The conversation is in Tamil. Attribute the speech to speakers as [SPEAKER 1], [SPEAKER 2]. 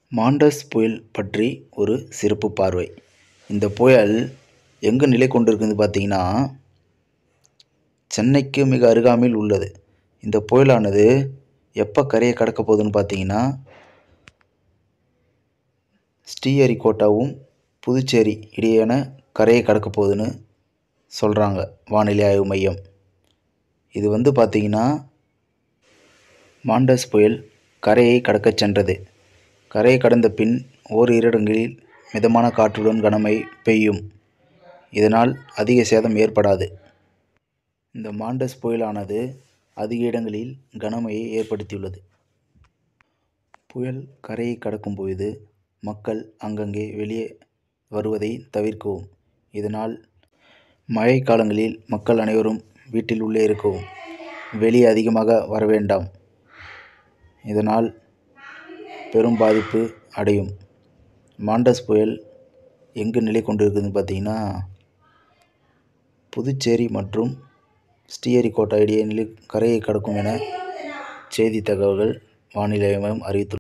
[SPEAKER 1] மாண்டஸ் புயல் பற்றி ஒரு சிறப்பு பார்வை இந்த புயல் எங்கு நிலை கொண்டிருக்குன்னு பார்த்தீங்கன்னா சென்னைக்கு மிக அருகாமையில் உள்ளது இந்த புயலானது எப்போ கரையை கடக்க போகுதுன்னு பார்த்தீங்கன்னா ஸ்ரீஹரிகோட்டாவும் புதுச்சேரி இடையேயான கரையை கடக்க போகுதுன்னு சொல்கிறாங்க வானிலை ஆய்வு மையம் இது வந்து பார்த்தீங்கன்னா மாண்டஸ் புயல் கரையை கடக்கச் சென்றது கரையை கடந்த பின் ஓரிரு இடங்களில் மிதமான காற்றுடன் கனமழை பெய்யும் இதனால் அதிக சேதம் ஏற்படாது இந்த மாண்டஸ் புயலானது அதிக இடங்களில் கனமழையை ஏற்படுத்தியுள்ளது புயல் கரையை கடக்கும் பொழுது மக்கள் அங்கங்கே வெளியே வருவதை தவிர்க்கவும் இதனால் மழை காலங்களில் மக்கள் அனைவரும் வீட்டில் உள்ளே இருக்கவும் வெளியே அதிகமாக வர வேண்டாம் இதனால் பெரும் பாதிப்பு அடையும் மாண்டஸ் புயல் எங்கு நிலை கொண்டிருக்குதுன்னு பார்த்தீங்கன்னா புதுச்சேரி மற்றும் ஸ்ரீஹரிகோட்டா இடையே நிலை கரையை கடக்கும் என செய்தி தகவல்கள் வானிலை மையம் அறிவித்துள்ளது